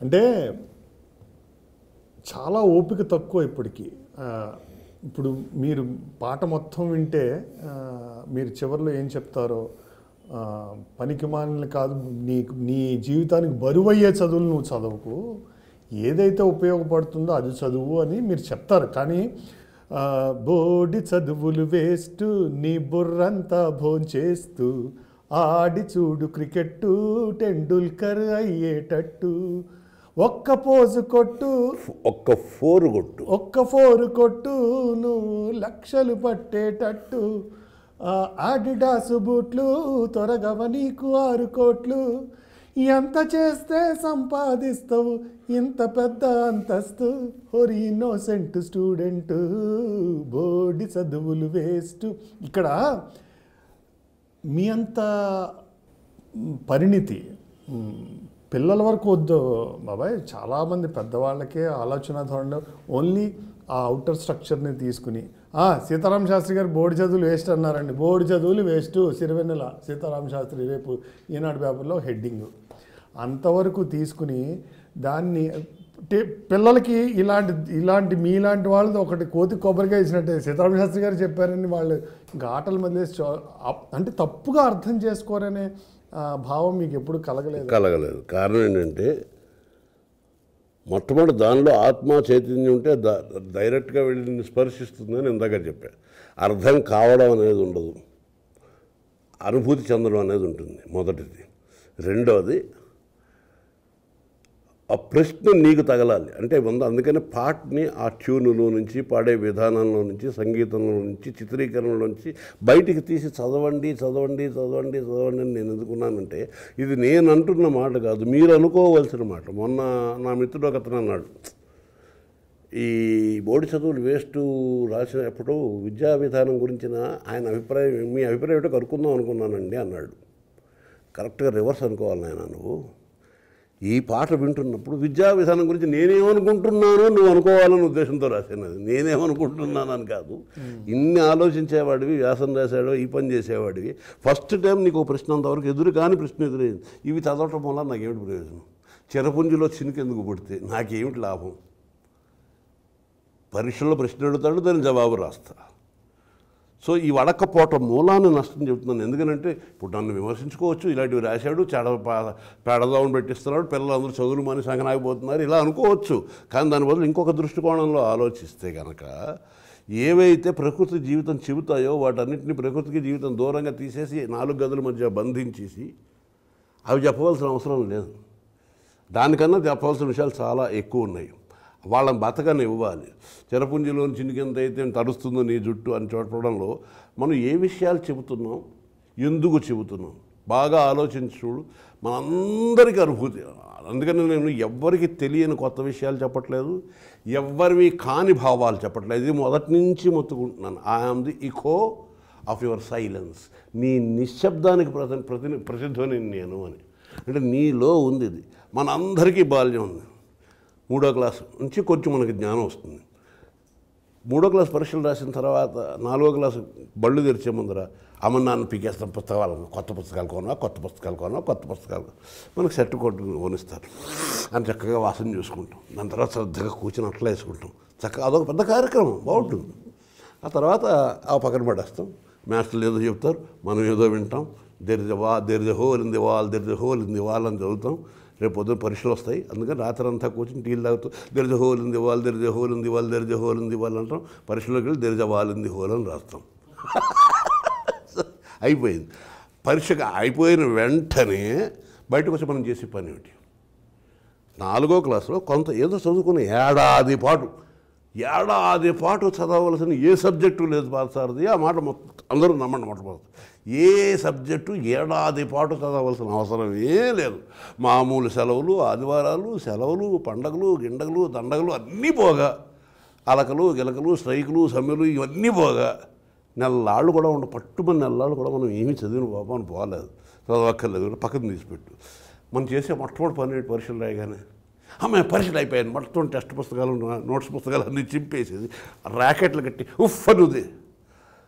అంటే చాలా ఓపిక తక్కువ ఇప్పటికి ఆ, ఇప్పుడు మీరు పాట మొత్తం వింటే ఆ, మీరు చివరిలో ఏం చెప్తారో ఆ, పనికి మాలిన కాదు నీ నీ జీవితానికి బరువయ్యే చదువులు నువ్వు చదవకు ఏదైతే ఉపయోగపడుతుందో అది చదువు అని మీరు చెప్తారు కానీ ఆ, బోడి చదువులు వేస్ట్ నీ బుర్రంతా భోంచేస్తూ ఆడి చూడు క్రికెట్టు టెండూల్కర్ అయ్యేటట్టు ఒక్క పోజు కొట్టు ఒక్క ఫోర్ కొట్టు ఒక్క ఫోరు కొట్టు నువ్వు లక్షలు పట్టేటట్టు ఆ ఆడిడాస్ బూట్లు త్వరగవ నీకు ఆరు కోట్లు ఎంత చేస్తే సంపాదిస్తావు ఇంత పెద్ద అంతస్తు హొరి ఇన్నోసెంట్ స్టూడెంట్ బోడి చదువులు వేస్ట్ ఇక్కడ మీ అంత మ్, పరిణితి మ్, పిల్లల వరకు వద్దు బాబాయ్ చాలామంది పెద్దవాళ్ళకే ఆలోచన ధోరణిలో ఓన్లీ ఆ అవుటర్ స్ట్రక్చర్ని తీసుకుని "ఆ, సీతారామ శాస్త్రి గారు బోర్డు చదువులు వేస్ట్ అన్నారండి బోర్డు చదువులు వేస్ట్ సిరివెన్నెల సీతారామ శాస్త్రి రేపు ఈనాడు పేపర్లో హెడ్డింగ్ అంతవరకు తీసుకుని దాన్ని టే- పిల్లలకి ఇలాంటి ఇలాంటి మీలాంటి వాళ్ళది ఒకటి కోతి కొబ్బరికాయ ఇచ్చినట్టే సీతారామ శాస్త్రి గారు చెప్పారని వాళ్ళు ఇంకా ఆటల మధ్య అంటే తప్పుగా అర్థం చేసుకోరనే ఆ, భావం మీకు ఎప్పుడు కలగలేదు కలగలేదు కారణం ఏంటంటే మొట్టమొదటి దానిలో ఆత్మ చైతన్యం ఉంటే ద- డైరెక్ట్గా వెళ్ళి నిన్ను స్పర్శిస్తుందని ఇందాక చెప్పా అర్థం కావడం అనేది ఉండదు అనుభూతి చెందడం అనేది ఉంటుంది మొదటిది రెండవది ఆ ప్రశ్న నీకు తగలాలి అంటే ముందు అందుకని పాటని ఆ ట్యూనులో నుంచి పాడే విధానంలో నుంచి సంగీతంలో నుంచి చిత్రీకరణలో నుంచి బయటికి తీసి చదవండి చదవండి చదవండి చదవండి అని నేను ఎందుకున్నానంటే ఇది నేను అంటున్న మాట కాదు మీరు అనుకోవాల్సిన మాట మొన్న నా మిత్రుడు ఒకతను అన్నాడు ఈ బోర్డు చదువులు వేస్ట్ రాసినప్పుడు విద్యా విధానం గురించిన ఆయన అభిప్రాయం మీ అభిప్రాయం ఏంటో కనుక్కుందాం అనుకున్నానండి అన్నాడు కరెక్ట్గా రివర్స్ అనుకోవాలి నాయన నువ్వు ఈ పాట వింటున్నప్పుడు విద్యా విధానం గురించి నేనేమనుకుంటున్నానో నువ్వు అనుకోవాలని ఉద్దేశంతో రాసినది నేనేమనుకుంటున్నానని కాదు ఇన్ని ఆలోచించేవాడివి వ్యాసం రాశాడు ఈ పని చేసేవాడివి ఫస్ట్ టైం నీకు ఒక ప్రశ్న అంతవరకు ఎదురు కాని ప్రశ్న ఎదురైంది ఇవి చదవటం వల్ల నాకేమిటి ప్రయోజనం చిరపుంజిలో చినుకెందుకు పుడితే నాకేమిటి లాభం పరీక్షల్లో ప్రశ్న అడుగుతాడు దాని జవాబు రాస్తా సో ఈ వడకపోవటం మూలాన్ని నష్టం చెబుతున్నాను ఎందుకంటే ఇప్పుడు నన్ను విమర్శించుకోవచ్చు ఇలాంటివి రాశాడు చెడ పేడదావుని పెట్టిస్తున్నాడు పిల్లలందరూ చదువులు మాని సంగనాగిపోతున్నారు ఇలా అనుకోవచ్చు కానీ దాని బదులు ఇంకొక దృష్టికోణంలో ఆలోచిస్తే కనుక ఏవైతే ప్రకృతి జీవితం చెబుతాయో వాటన్నిటిని ప్రకృతికి జీవితం దూరంగా తీసేసి నాలుగు గదుల మధ్య బంధించేసి అవి చెప్పవలసిన అవసరం లేదు దానికన్నా చెప్పవలసిన విషయాలు చాలా ఎక్కువ ఉన్నాయి వాళ్ళని బతకని ఇవ్వాలి చెరపుంజిలోని చిన్నికింత అయితే తడుస్తుందో నీ జుట్టు అని చూడడంలో మనం ఏ విషయాలు చెబుతున్నాం ఎందుకు చెబుతున్నాం బాగా ఆలోచించి చూడు మనందరికీ అనుభూతి అందుకని నేను ఎవ్వరికి తెలియని కొత్త విషయాలు చెప్పట్లేదు ఎవ్వరివి కాని భావాలు చెప్పట్లేదు ఇది మొదటి నుంచి మొత్తుకుంటున్నాను I am the echo of your silence నీ నిశ్శబ్దానికి ప్రతి ప్రతి ప్రసిద్ధని నేను అని అంటే నీలో ఉంది ఇది మనందరికీ బాల్యం ఉంది మూడో క్లాస్ నుంచి కొంచెం మనకి జ్ఞానం వస్తుంది మూడో క్లాస్ పరీక్షలు రాసిన తర్వాత నాలుగో క్లాస్ బళ్ళు తెరిచే ముందర అమ్మ నాన్న పీకేస్తాం పుస్తకాలు కొత్త పుస్తకాలు కొనా కొత్త పుస్తకాలు కొనా కొత్త పుస్తకాలు మనకు సెట్ కొట్టు కొనిస్తారు అని చక్కగా వాసన చూసుకుంటాం దాని తర్వాత శ్రద్ధగా కూర్చొని అట్లా వేసుకుంటాం చక్కగా అదొక పెద్ద కార్యక్రమం బాగుంటుంది ఆ తర్వాత ఆ పక్కన పడేస్తాం మాస్టర్లు ఏదో చెప్తారు మనం ఏదో వింటాం there is wall there is hole in the wall there is hole in the wall అని చదువుతాం రేపు పొద్దున పరీక్షలు వస్తాయి అందుకని రాత్రి అంతా కూర్చొని టీలు తాగుతూ there is hole in the wall there is hole in the wall there is hole in the wall అంటాం పరీక్షలోకి వెళ్ళి there is wall in the hole అని రాస్తాం అయిపోయింది పరీక్ష అయిపోయిన వెంటనే బయటకు వచ్చి మనం చేసే పని ఏమిటి నాలుగో క్లాసులో కొంత ఏదో చదువుకుని ఏడాది పాటు ఏడాది పాటు చదవవలసిన ఏ సబ్జెక్టు లేదు పాసారది ఆ మాట మొత్తం అందరూ నమ్మండి మొట్టమొదటి ఏ సబ్జెక్టు ఏడాది పాటు చదవలసిన అవసరం ఏ లేదు మామూలు సెలవులు ఆదివారాలు సెలవులు పండగలు గిండగలు దండగలు అన్నీ పోగా అలకలు గిలకలు స్ట్రైకులు సమ్మెలు ఇవన్నీ పోగా నెలలాళ్ళు కూడా ఉండ పట్టుమని నెలలాళ్ళు కూడా మనం ఏమీ చదివిన పాపం పోలేదు చదవక్కర్లేదు కూడా పక్కన తీసిపెట్టు మనం చేసే మొట్టమొదటి పని ఏంటి పరీక్షలు రాయగానే అమ్మాయి పరీక్షలు అయిపోయాయి మొత్తం టెస్ట్ పుస్తకాలు నోట్స్ పుస్తకాలు అన్నీ చింపేసేది ర్యాకెట్లు కట్టి ఉఫ్ అనుది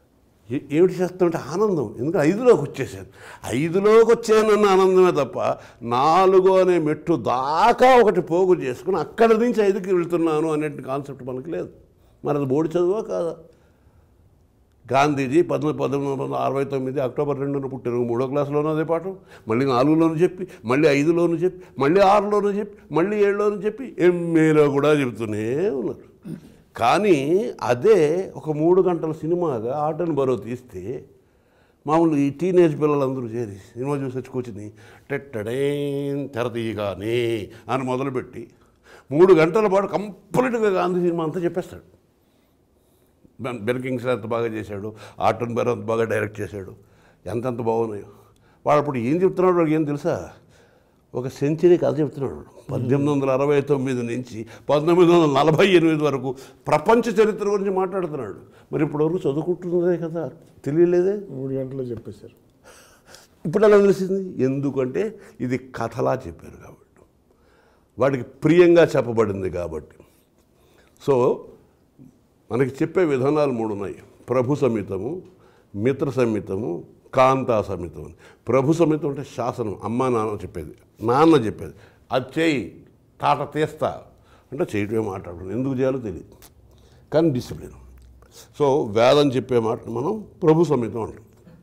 ఏ- ఏమిటి చేస్తామంటే ఆనందం ఎందుకంటే ఐదులోకి వచ్చేసాను ఐదులోకి వచ్చానన్న ఆనందమే తప్ప నాలుగు అనే మెట్టు దాకా ఒకటి పోగు చేసుకుని అక్కడి నుంచి ఐదుకి వెళ్తున్నాను అనే కాన్సెప్ట్ మనకు లేదు మరి అది బోర్డు చదువా కాదా గాంధీజీ పద్మ పంతొమ్మిది వందల అరవై తొమ్మిది అక్టోబర్ రెండున పుట్టిన మూడో క్లాసులోనూ అదే పాఠం మళ్ళీ నాలుగులోను చెప్పి మళ్ళీ ఐదులోను చెప్పి మళ్ళీ ఆరులోను చెప్పి మళ్ళీ ఏడులోను చెప్పి ఎంఏలో కూడా చెబుతూనే ఉన్నారు కానీ అదే ఒక మూడు గంటల సినిమాగా ఆటను బరో తీస్తే మామూలు ఈ టీనేజ్ పిల్లలందరూ చేరి సినిమా చూసి వచ్చి కూర్చుని టెట్టడేం తెర తీయగానే అని మొదలుపెట్టి మూడు గంటల పాటు కంప్లీట్గా గాంధీ సినిమా అంతా చెప్పేస్తాడు బెన్ బెన్ కింగ్స్లర్ ఎంత బాగా చేశాడు ఆటన్ బెర్ అంత బాగా డైరెక్ట్ చేశాడు ఎంతెంత బాగున్నాయో వాడు అప్పుడు ఏం చెప్తున్నాడు వాడికి ఏం తెలుసా ఒక సెంచరీ కథ చెప్తున్నాడు పద్దెనిమిది వందల అరవై తొమ్మిది నుంచి పంతొమ్మిది వందల నలభై ఎనిమిది వరకు ప్రపంచ చరిత్ర గురించి మాట్లాడుతున్నాడు మరి ఇప్పటివరకు చదువుకుంటున్నదే కదా తెలియలేదే మూడు గంటలు చెప్పేశారు ఇప్పుడు ఎలా తెలిసింది ఎందుకంటే ఇది కథలా చెప్పారు కాబట్టి వాడికి ప్రియంగా చెప్పబడింది కాబట్టి సో మనకి చెప్పే విధానాలు మూడు ఉన్నాయి ప్రభు సమితము మిత్ర సమితము కాంతా సమితం అని ప్రభు సమితం అంటే శాసనం అమ్మ నాన్న చెప్పేది నాన్న చెప్పేది అది చేయి తాట తీస్తా అంటే చేయటమే మాట్లాడడం ఎందుకు చేయాలో తెలియదు కానీ డిసిప్లిన్ సో వేదం చెప్పే మాట మనం ప్రభు సమితం అంటాం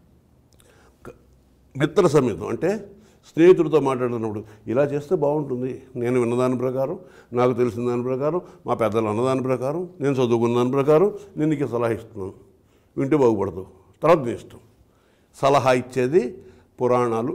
మిత్ర సమేతం అంటే స్నేహితుడితో మాట్లాడుతున్నప్పుడు ఇలా చేస్తే బాగుంటుంది నేను విన్నదాని ప్రకారం నాకు తెలిసిన దాని ప్రకారం మా పెద్దలు అన్నదాని ప్రకారం నేను చదువుకున్న దాని ప్రకారం నేను నీకు సలహా ఇస్తున్నాను వింటే బాగుపడతావు తర్వాత నీ ఇష్టం సలహా ఇచ్చేది పురాణాలు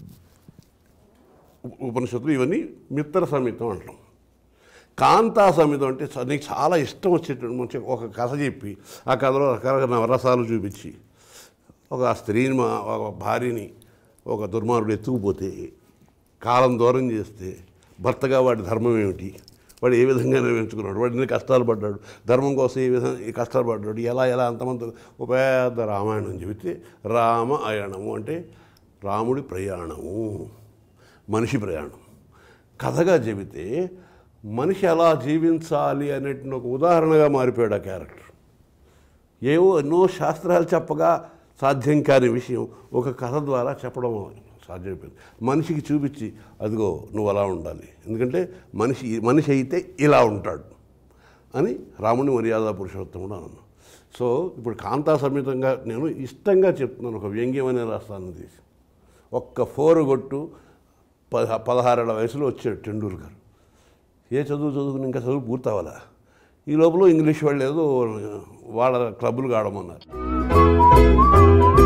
ఉ- ఉపనిషత్తులు ఇవన్నీ మిత్ర సమేతం అంటాం కాంతా సమితం అంటే చ- నీకు చాలా ఇష్టం వచ్చేటట్టు మంచి ఒక కథ చెప్పి ఆ కథలో రకరకాల నవరసాలు చూపించి ఒక స్త్రీని మా ఒక భార్యని ఒక దుర్మార్గుడు ఎత్తుకుపోతే కాలం దూరం చేస్తే భర్తగా వాడి ధర్మం ఏమిటి వాడు ఏ విధంగా నిర్వహించుకున్నాడు వాడు ఎన్ని కష్టాలు పడ్డాడు ధర్మం కోసం ఏ విధంగా ఈ కష్టాలు పడ్డాడు ఎలా ఎలా అంతమంది ఒక పెద్ద రామాయణం చెబితే రామ అయణము అంటే రాముడి ప్రయాణము మనిషి ప్రయాణం కథగా చెబితే మనిషి ఎలా జీవించాలి అనేటిని ఒక ఉదాహరణగా మారిపోయాడు ఆ క్యారెక్టర్ ఏవో ఎన్నో శాస్త్రాలు చెప్పగా సాధ్యం కాని విషయం ఒక కథ ద్వారా చెప్పడం సాధ్యమైపోయింది మనిషికి చూపించి అదిగో నువ్వు అలా ఉండాలి ఎందుకంటే మనిషి మనిషి అయితే ఇలా ఉంటాడు అని రాముని మర్యాద పురుషోత్తముడు అన్నాను సో ఇప్పుడు కాంతా సమేతంగా నేను ఇష్టంగా చెప్తున్నాను ఒక వ్యంగ్యం అనే రాష్ట్రాన్ని తీసి ఒక్క ఫోర్ కొట్టు పద పదహారేళ్ల వయసులో వచ్చాడు టెండూల్కర్ ఏ చదువు చదువుకుని ఇంకా చదువు పూర్తవ్వాలా ఈ లోపల ఇంగ్లీష్ వాళ్ళు ఏదో వాళ్ళ క్లబ్బులు ఆడమన్నారు